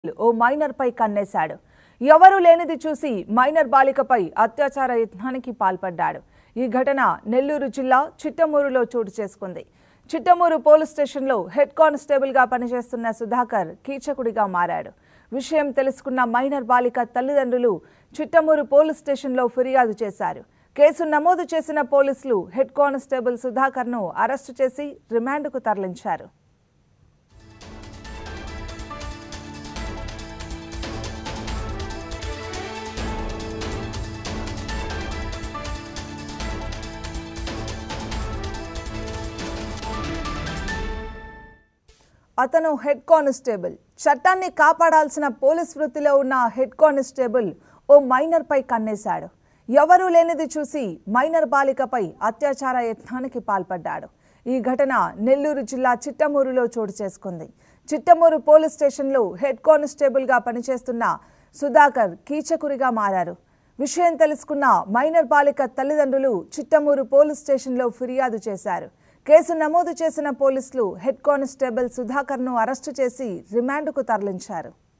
ఓ minor పై కన్నేశాడు ఎవరూ లేనిది చూసి మైనర్ బాలికపై అత్యాచార యత్నానికి పాల్పడ్డాడు ఈ ఘటన నెల్లూరు జిల్లా చిట్టమూరులో చోటు చేసుకుంది చిట్టమూరు పోలీస్ స్టేషన్లో హెడ్ కానిస్టేబుల్గా పనిచేస్తున్న సుధాకర్ కీచకుడిగా మారాడు విషయం తెలుసుకున్న మైనర్ బాలిక తల్లిదండ్రులు చిట్టమూరు పోలీస్ స్టేషన్లో ఫిర్యాదు చేశారు కేసు నమోదు చేసిన పోలీసులు హెడ్ కానిస్టేబుల్ సుధాకర్ను అరెస్టు చేసి రిమాండ్కు తరలించారు అతను హెడ్ కానిస్టేబుల్ చట్టాన్ని కాపాడాల్సిన పోలీస్ వృత్తిలో ఉన్న హెడ్ కానిస్టేబుల్ ఓ మైనర్ పై కన్నేశాడు ఎవరూ లేనిది చూసి మైనర్ బాలికపై అత్యాచార యత్నానికి పాల్పడ్డాడు ఈ ఘటన నెల్లూరు జిల్లా చిట్టమూరులో చోటు చేసుకుంది చిట్టమూరు పోలీస్ స్టేషన్లో హెడ్ కానిస్టేబుల్గా పనిచేస్తున్న సుధాకర్ కీచకురిగా మారారు విషయం తెలుసుకున్న మైనర్ బాలిక తల్లిదండ్రులు చిట్టమూరు పోలీస్ స్టేషన్లో ఫిర్యాదు చేశారు కేసు నమోదు చేసిన పోలీసులు హెడ్ కానిస్టేబుల్ సుధాకర్ను అరెస్టు చేసి రిమాండ్కు తరలించారు